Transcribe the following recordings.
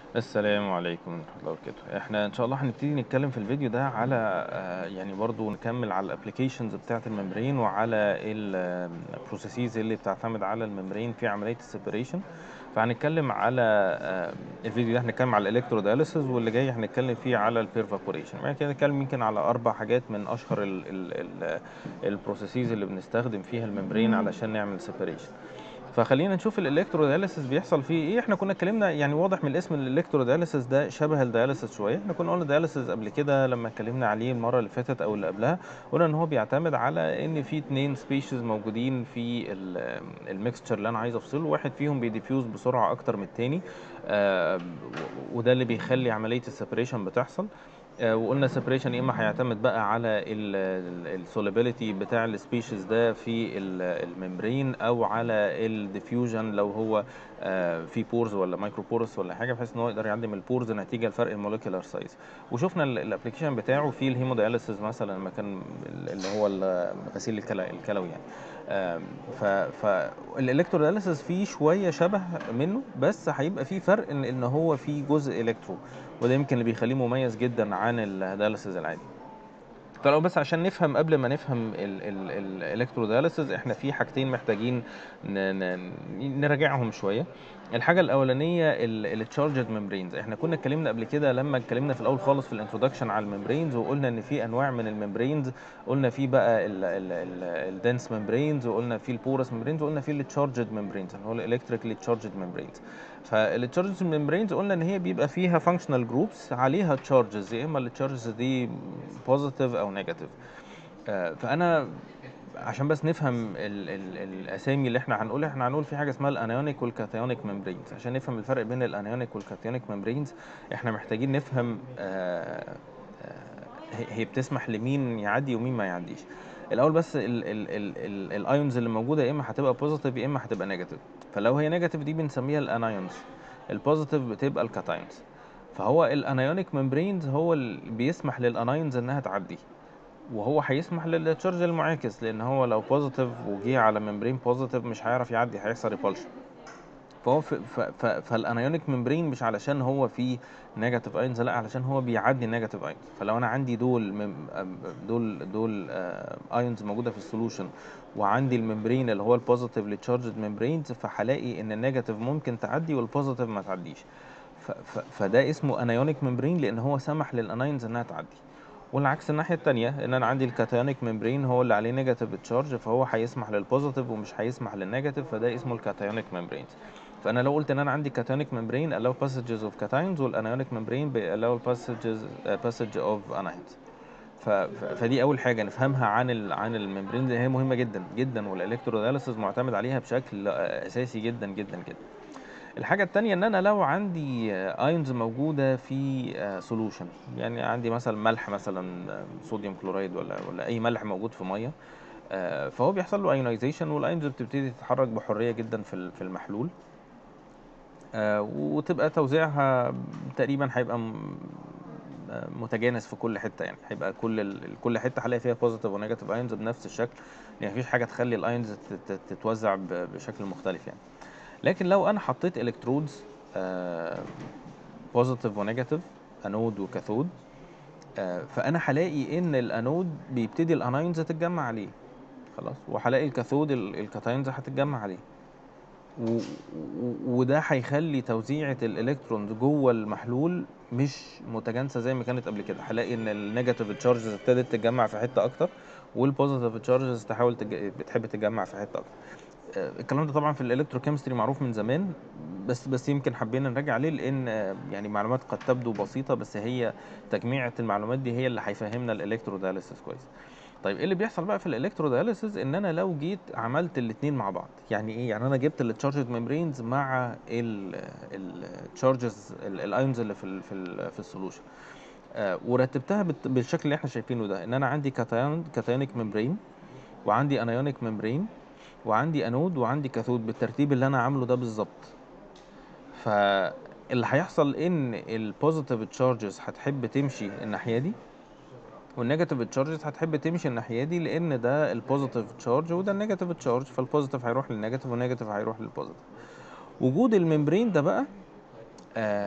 السلام عليكم ورحمة الله وبركاته احنا ان شاء الله هنبتدي نتكلم في الفيديو ده على آه، يعني برضو نكمل على الابليكيشنز بتاعة الممبرين وعلى البروسيسز اللي بتعتمد على الممبرين في عملية السيبريشن فهنتكلم على آه، الفيديو ده هنتكلم على الالكترودياليسيس واللي جاي هنتكلم فيه على البيرفابوريشن بعد كده نتكلم يمكن على اربع حاجات من اشهر البروسيسز اللي بنستخدم فيها الممبرين علشان نعمل سيبريشن فخلينا نشوف الالكترودياليسيس بيحصل فيه ايه احنا كنا اتكلمنا يعني واضح من الاسم الالكترودياليسيس ده شبه الدياليسيس شويه احنا كنا قلنا الدياليسيس قبل كده لما اتكلمنا عليه المره اللي فاتت او اللي قبلها قلنا ان هو بيعتمد على ان في اتنين سبيشيز موجودين في الميكستشر اللي انا عايز افصله واحد فيهم بيديفيوز بسرعه اكتر من التاني آه، وده اللي بيخلي عمليه السيبريشن بتحصل آه، وقلنا سيبريشن يا اما هيعتمد بقى على السوليبيليتي بتاع السبيشيز ده في الممبرين او على الديفيوجن لو هو آه، في بورز ولا مايكرو بورس ولا حاجه بحيث ان هو يقدر يعدي من البورز نتيجه لفرق الموليكيولار سايز وشفنا الابلكيشن بتاعه في الهيمودياليسيس مثلا لما كان اللي هو غسيل الكلى الكلوي يعني آم، ف فالالكترودياليسيس فيه شويه شبه منه بس هيبقى فيه فرق ان ان هو فيه جزء الكترو وده يمكن اللي بيخليه مميز جدا عن الدياليسيس العادي فلو بس عشان نفهم قبل ما نفهم الالكترودياليسيس احنا في حاجتين محتاجين ن- ن- نراجعهم شويه الحاجه الاولانيه التشارجد ممبرينز احنا كنا اتكلمنا قبل كده لما اتكلمنا في الاول خالص في الانترودكشن على الممبرينز وقلنا ان في انواع من الممبرينز قلنا في بقى الدنس ممبرينز وقلنا في البورس ممبرينز وقلنا في التشارجد ممبرينز اللي هو الالكتريكلي تشارجد ممبرينز فالتشارجز ممبرينز قلنا ان هي بيبقى فيها فانكشنال جروبس عليها تشارجز يا اما التشارجز دي بوزيتيف او نيجاتيف فانا عشان بس نفهم ال ال الاسامي اللي احنا هنقولها احنا هنقول في حاجه اسمها الانيونيك والكاتيونيك ممبرينز عشان نفهم الفرق بين الانيونيك والكاتيونيك ممبرينز احنا محتاجين نفهم آه، آه، هي هي بتسمح لمين يعدي ومين ما يعديش الاول بس الايونز اللي موجوده يا اما هتبقى بوزيتيف يا اما هتبقى نيجاتيف فلو هي نيجاتيف دي بنسميها الانايونز البوزيتيف بتبقى الكاتايونز فهو الانايونيك ممبرينز هو اللي بيسمح للانايونز انها تعدي وهو هيسمح للتشارج المعاكس لان هو لو بوزيتيف وجي على ممبرين بوزيتيف مش هيعرف يعدي هيحصل ريبولشن فهو في ف ف فالانايونيك ممبرين مش علشان هو فيه نيجاتيف ايونز لا علشان هو بيعدي النيجاتيف ايونز فلو انا عندي دول مم- أم- دول دول ايونز موجوده في السولوشن وعندي الممبرين اللي هو البوزيتيفلي تشارجد ممبرينز فهلاقي ان النيجاتيف ممكن تعدي والبوزيتيف ما تعديش ف ف فده اسمه انايونيك ممبرين لان هو سمح للانايونز انها تعدي والعكس الناحيه التانية ان انا عندي الكاتيونيك ممبرين هو اللي عليه نيجاتيف تشارج فهو هيسمح للبوزيتيف ومش هيسمح للنيجاتيف فده اسمه الكاتيونيك ممبرينز فانا لو قلت ان انا عندي كاتيونيك ممبرين allow passages of cations والانايونيك ممبرين allow passages uh, passage of anions ف... ف- فدي اول حاجه نفهمها عن ال... عن الممبرين اللي هي مهمه جدا جدا والالكترودياليسيس معتمد عليها بشكل آه، اساسي جدا جدا جدا الحاجة التانية ان انا لو عندي ايونز موجودة في سولوشن يعني عندي مثلا ملح مثلا آه، صوديوم كلورايد ولا ولا اي ملح موجود في مية آه، فهو بيحصل له ايونايزيشن والايونز بتبتدي تتحرك بحرية جدا في ال- في المحلول آه، وتبقى توزيعها تقريبا هيبقى م- آه، متجانس في كل حته يعني هيبقى كل ال... كل حته هلاقي فيها بوزيتيف ونيجاتيف ايونز بنفس الشكل يعني مفيش حاجه تخلي الايونز تت- تتوزع ب... بشكل مختلف يعني لكن لو انا حطيت الكترودز بوزيتيف ونيجاتيف انود وكاثود آه، فانا هلاقي ان الانود بيبتدي الانايونز تتجمع عليه خلاص وهلاقي الكاثود ال- الكاتايونز هتتجمع عليه و... و... وده هيخلي توزيعة الالكترونز جوه المحلول مش متجانسة زي ما كانت قبل كده هلاقي ان النيجاتيف تشارجز ابتدت تتجمع في حتة اكتر والبوزيتيف تشارجز تحاول تج... بتحب تتجمع في حتة اكتر آه، الكلام ده طبعا في الالكتروكيمستري معروف من زمان بس بس يمكن حبينا نراجع عليه لان آه، يعني معلومات قد تبدو بسيطة بس هي تجميعة المعلومات دي هي اللي هيفهمنا الالكترودياليسيس كويس طيب ايه اللي بيحصل بقى في الالكترودياليسيس ان انا لو جيت عملت الاثنين مع بعض يعني ايه يعني انا جبت التشارجد ميمبرينز مع التشارجز الايونز اللي في ال في ال في السولوشن آه ورتبتها بالت- بالشكل اللي احنا شايفينه ده ان انا عندي كاتايون كاتايونيك ميمبرين وعندي انايونيك ميمبرين وعندي انود وعندي كاثود بالترتيب اللي انا عامله ده بالظبط فاللي هيحصل ان البوزيتيف تشارجز هتحب تمشي الناحيه دي والنيجاتيف تشارجز هتحب تمشي الناحيه دي لان ده البوزيتيف تشارج وده النيجاتيف تشارج فالبوزيتيف هيروح للنيجاتيف والنيجاتيف هيروح للبوزيتيف وجود الممبرين ده بقى آه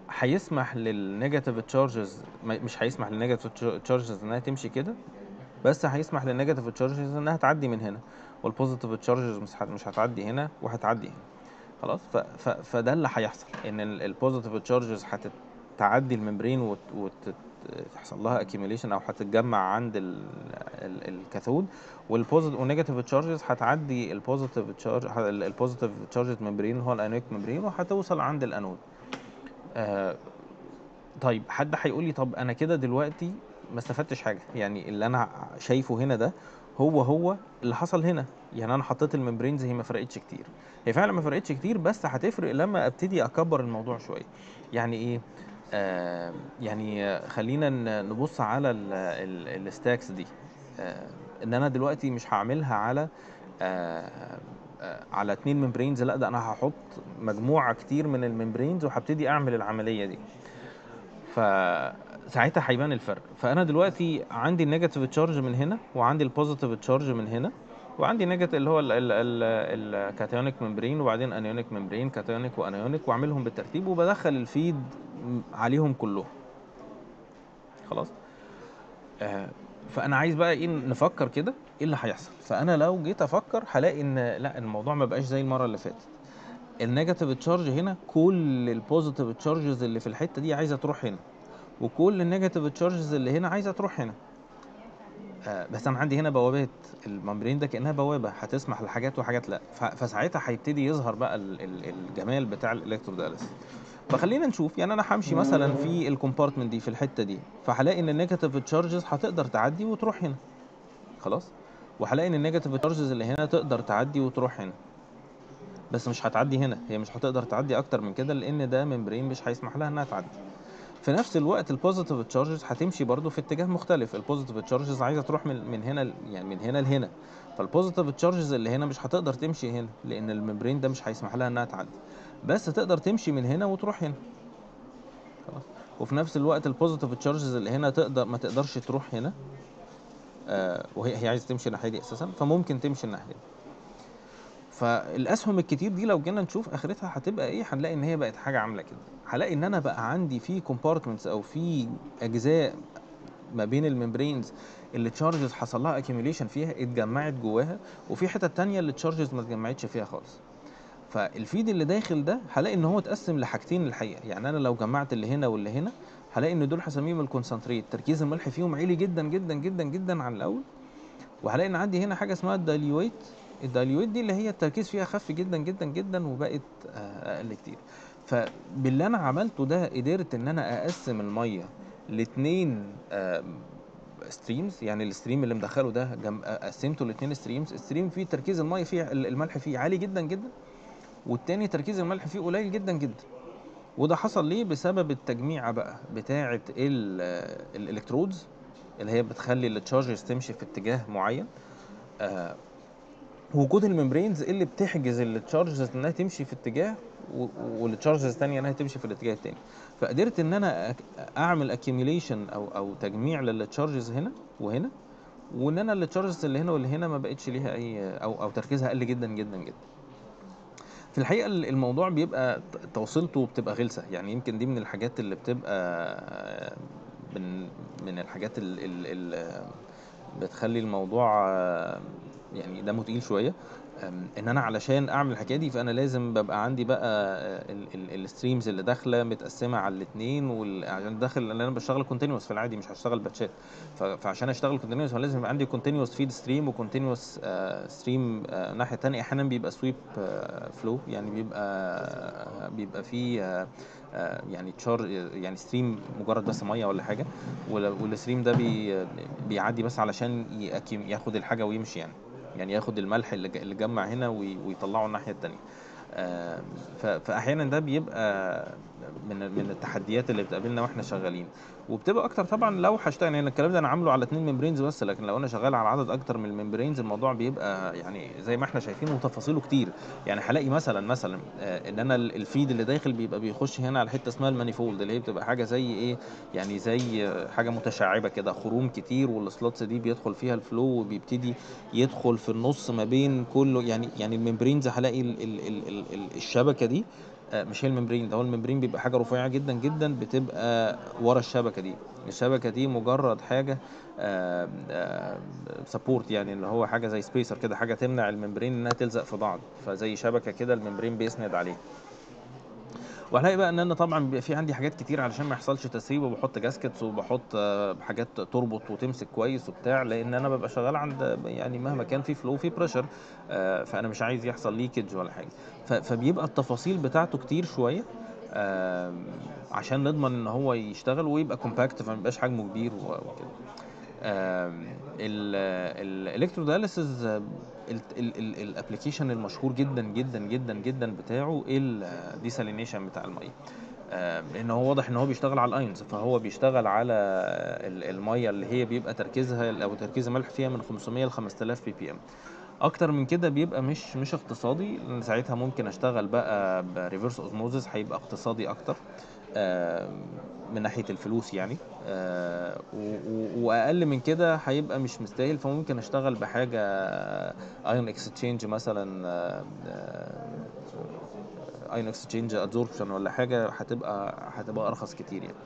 هيسمح للنيجاتيف تشارجز مش هيسمح للنيجاتيف تشارجز انها تمشي كده بس هيسمح للنيجاتيف تشارجز انها تعدي من هنا والبوزيتيف تشارجز مش هت- مش هتعدي هنا وهتعدي هنا خلاص ف ف فده اللي هيحصل ان البوزيتيف تشارجز هتعدي الممبرين وتحصل لها اكيميليشن او هتتجمع عند ال ال الكاثود والبوزيتيف والنيجاتيف تشارجز هتعدي البوزيتيف تشارج البوزيتيف تشارجز ممبرين هو الانويك ممبرين وهتوصل عند الانود آه طيب حد هيقول لي طب انا كده دلوقتي ما استفدتش حاجه يعني اللي انا شايفه هنا ده هو هو اللي حصل هنا يعني انا حطيت الممبرينز هي ما فرقتش كتير هي فعلا ما فرقتش كتير بس هتفرق لما ابتدي اكبر الموضوع شويه يعني ايه آه يعني آه، خلينا ن- نبص على الستاكس دي آه ان انا دلوقتي مش هعملها على آه آه على اتنين ممبرينز لا ده انا هحط مجموعه كتير من الممبرينز وهبتدي اعمل العمليه دي فساعتها هيبان الفرق فانا دلوقتي عندي النيجاتيف تشارج من هنا وعندي البوزيتيف تشارج من هنا وعندي نيجاتيف اللي هو الكاتيونيك ممبرين وبعدين انيونيك ممبرين كاتيونيك وانيونيك واعملهم بالترتيب وبدخل الفيد م- عليهم كلهم خلاص آه فانا عايز بقى ايه نفكر كده ايه اللي هيحصل فانا لو جيت افكر هلاقي ان لا الموضوع ما بقاش زي المره اللي فاتت النيجاتيف تشارج هنا كل البوزيتيف تشارجز اللي في الحته دي عايزه تروح هنا وكل النيجاتيف تشارجز اللي هنا عايزه تروح هنا آه بس انا عندي هنا بوابات الممبرين ده كانها بوابه هتسمح لحاجات وحاجات لا ف- فساعتها هيبتدي يظهر بقى ال- ال- الجمال بتاع الالكترودياليسيس فخلينا نشوف يعني انا همشي مثلا في الكومبارتمنت دي في الحته دي فهلاقي ان النيجاتيف تشارجز هتقدر تعدي وتروح هنا خلاص وهلاقي ان النيجاتيف تشارجز اللي هنا تقدر تعدي وتروح هنا بس مش هتعدي هنا هي مش هتقدر تعدي اكتر من كده لان ده ممبرين مش هيسمح لها انها تعدي في نفس الوقت البوزيتيف تشارجز هتمشي برضو في اتجاه مختلف البوزيتيف تشارجز عايزه تروح من من هنا ل- يعني من هنا لهنا فالبوزيتيف تشارجز اللي هنا مش هتقدر تمشي هنا لان الممبرين ده مش هيسمح لها انها تعدي بس تقدر تمشي من هنا وتروح هنا خلاص وفي نفس الوقت البوزيتيف تشارجز اللي هنا تقدر ما تقدرش تروح هنا آه وهي هي عايزه تمشي الناحيه دي اساسا فممكن تمشي الناحيه دي فالاسهم الكتير دي لو جينا نشوف اخرتها هتبقى ايه هنلاقي ان هي بقت حاجه عامله كده هلاقي ان انا بقى عندي في كومبارتمنتس او في اجزاء ما بين الممبرينز اللي تشارجز حصل لها اكيميليشن فيها اتجمعت جواها وفي حتت تانية اللي تشارجز ما اتجمعتش فيها خالص فالفيد اللي داخل ده هلاقي ان هو اتقسم لحاجتين الحقيقه يعني انا لو جمعت اللي هنا واللي هنا هلاقي ان دول هسميهم الكونسنتريت تركيز الملح فيهم عالي جدا جدا جدا جدا عن الاول وهلاقي ان عندي هنا حاجه اسمها الدايليويت الدايليويت دي اللي هي التركيز فيها خف جدا جدا جدا وبقت آه، اقل كتير فباللي انا عملته ده قدرت ان انا اقسم الميه لاتنين ستريمز يعني الستريم اللي مدخله ده جم... قسمته لاتنين ستريمز ستريم فيه تركيز الميه فيه الملح فيه عالي جدا جدا والتاني تركيز الملح فيه قليل جدا جدا وده حصل ليه بسبب التجميعه بقى بتاعه الالكترودز اللي هي بتخلي التشارجز تمشي في اتجاه معين آه وجود الممبرينز اللي بتحجز التشارجز انها تمشي في اتجاه و- والتشارجز الثانيه انها تمشي في الاتجاه الثاني فقدرت ان انا أك- اعمل اكيميليشن او او تجميع للتشارجز هنا وهنا وان انا التشارجز اللي هنا واللي هنا ما بقتش ليها اي او او تركيزها قل جدا جدا جدا في الحقيقه ال- الموضوع بيبقى ت- توصيلته بتبقى غلسه يعني يمكن دي من الحاجات اللي بتبقى من من الحاجات ال ال ال بتخلي الموضوع آه، يعني دمه تقيل شويه أم، ان انا علشان اعمل الحكايه دي فانا لازم ببقى عندي بقى الستريمز اللي داخله متقسمه على الاثنين عشان داخل لان انا بشتغل كونتينوس في العادي مش هشتغل باتشات ف- فعشان اشتغل كونتينوس لازم يبقى عندي كونتينوس فيد ستريم وكونتينوس ستريم الناحيه الثانيه احيانا بيبقى سويب فلو يعني بيبقى بيبقى فيه آه، آه، يعني تشار يعني ستريم مجرد بس ميه ولا حاجه وال- والستريم ده بي بيعدي بس علشان يأكيم- ياخد الحاجه ويمشي يعني يعني ياخد الملح اللي ج- اللي جمع هنا وي- ويطلعه الناحيه التانيه آه، ف- فاحيانا ده بيبقى من من التحديات اللي بتقابلنا واحنا شغالين وبتبقى اكتر طبعا لو هشتغل يعني الكلام ده انا عامله على اتنين ممبرينز بس لكن لو انا شغال على عدد اكتر من الممبرينز الموضوع بيبقى يعني زي ما احنا شايفين وتفاصيله كتير يعني هلاقي مثلا مثلا آه، ان انا ال- الفيد اللي داخل بيبقى بيخش هنا على حته اسمها المانيفولد اللي هي بتبقى حاجه زي ايه يعني زي آه، حاجه متشعبه كده خروم كتير والسلوتس دي بيدخل فيها الفلو وبيبتدي يدخل في النص ما بين كله يعني يعني الممبرينز هلاقي ال ال ال ال ال الشبكه دي آه، مش هي الممبرين ده هو الممبرين بيبقى حاجه رفيعه جدا جدا بتبقى ورا الشبكه دي الشبكه دي مجرد حاجه سبورت يعني اللي هو حاجه زي سبيسر كده حاجه تمنع الممبرين انها تلزق في بعض فزي شبكه كده الممبرين بيسند عليه وهلاقي بقى ان انا طبعا بيبقى في عندي حاجات كتير علشان ما يحصلش تسريب وبحط جاسكتس وبحط آه، حاجات تربط وتمسك كويس وبتاع لان انا ببقى شغال عند يعني مهما كان في فلو في بريشر فانا مش عايز يحصل ليكج ولا حاجه ف- فبيبقى التفاصيل بتاعته كتير شويه آم، عشان نضمن ان هو يشتغل ويبقى كومباكت فما يبقاش حجمه كبير و- وكده الالكترودياليسيس الابلكيشن المشهور جدا جدا جدا جدا بتاعه الديسالينيشن بتاع الميه آم، لان هو واضح ان هو بيشتغل على الاينز فهو بيشتغل على ال- الميه اللي هي بيبقى تركيزها او تركيز الملح فيها من 500 ل 5000 بي بي ام اكتر من كده بيبقى مش مش اقتصادي لان ساعتها ممكن اشتغل بقى بريفرس اوزموزس هيبقى اقتصادي اكتر آم، من ناحيه الفلوس يعني آه، و- و- واقل من كده هيبقى مش مستاهل فممكن اشتغل بحاجه ايون اكستشينج مثلا ايون اكستشينج ادزوربشن ولا حاجه هتبقى هتبقى ارخص كتير يعني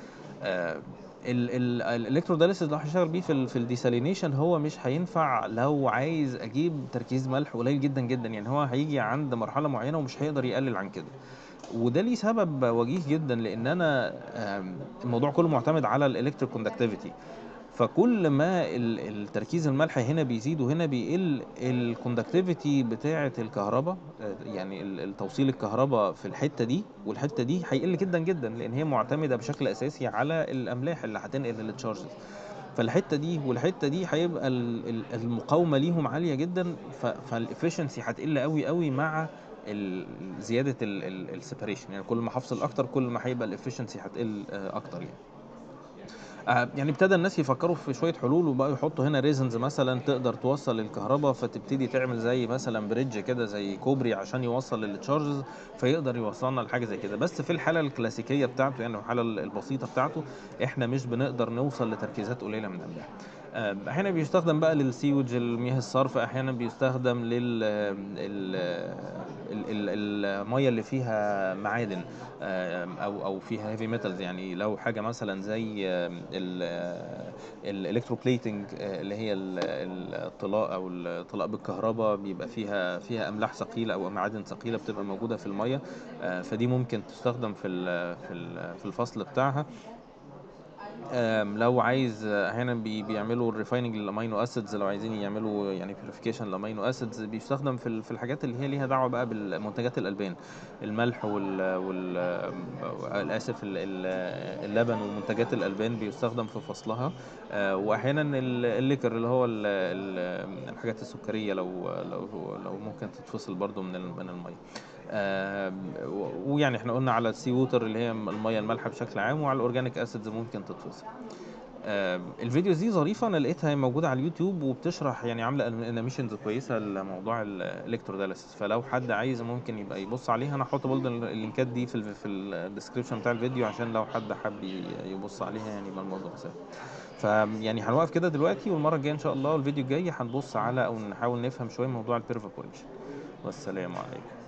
الالكتروداليسيس اللي هشتغل بيه في ال في الديسالينيشن هو مش هينفع لو عايز اجيب تركيز ملح قليل جدا جدا يعني هو هيجي عند مرحله معينه ومش هيقدر يقلل عن كده وده ليه سبب وجيه جدا لان انا آم، الموضوع كله معتمد على الالكتريك كوندكتيفيتي فكل ما ال- التركيز الملح هنا بيزيد وهنا بيقل الكوندكتيفيتي بتاعه الكهرباء آه، يعني ال- التوصيل الكهرباء في الحته دي والحته دي هيقل جدا جدا لان هي معتمده بشكل اساسي على الاملاح اللي هتنقل التشارجز فالحته دي والحته دي هيبقى ال- ال- المقاومه ليهم عاليه جدا فالافشنسي هتقل قوي قوي مع ال- زياده السيبريشن يعني كل ما هفصل اكتر كل ما هيبقى الافشنسي هتقل آه، اكتر يعني آه، يعني ابتدى الناس يفكروا في شويه حلول وبقوا يحطوا هنا ريزنز مثلا تقدر توصل الكهرباء فتبتدي تعمل زي مثلا بريدج كده زي كوبري عشان يوصل للتشارجز فيقدر يوصلنا لحاجه زي كده بس في الحاله الكلاسيكيه بتاعته يعني الحاله البسيطه بتاعته احنا مش بنقدر نوصل لتركيزات قليله من الاملاح آه، احيانا بيستخدم بقى للسيوج المياه الصرف احيانا بيستخدم لل ال- ال- ال- الميه اللي فيها معادن آه، او او فيها هيفي ميتالز يعني لو حاجه مثلا زي الالكتروبليتنج اللي هي ال- ال- الطلاء او الطلاء بالكهرباء بيبقى فيها فيها املاح ثقيله او معادن ثقيله بتبقى موجوده في الميه آه، فدي ممكن تستخدم في ال- في ال- في الفصل بتاعها آم، لو عايز آه، احيانا بي بيعملوا الريفايننج للامينو اسيدز لو عايزين يعملوا يعني بيوريفيكيشن للامينو اسيدز بيستخدم في ال- في الحاجات اللي هي ليها دعوه بقى بالمنتجات الالبان الملح وال وال آم، اسف ال- ال- اللبن ومنتجات الالبان بيستخدم في فصلها آه، واحيانا ال- الليكر اللي هو ال- ال- الحاجات السكريه لو لو لو ممكن تتفصل برضو من ال- من الميه آم، و- ويعني احنا قلنا على السي ووتر اللي هي الميه المالحه بشكل عام وعلى الاورجانيك اسيدز ممكن تتفصل آم، الفيديوز دي ظريفه انا لقيتها موجوده على اليوتيوب وبتشرح يعني عامله انيميشنز كويسه لموضوع الالكتروداليسيس فلو حد عايز ممكن يبقى يبص عليها انا هحط برضه اللينكات دي في ال في الديسكربشن بتاع الفيديو عشان لو حد حب ي- يبص عليها يعني يبقى الموضوع سهل فيعني هنوقف كده دلوقتي والمره الجايه ان شاء الله والفيديو الجاي هنبص على او نحاول نفهم شويه موضوع البيرفابوريشن والسلام عليكم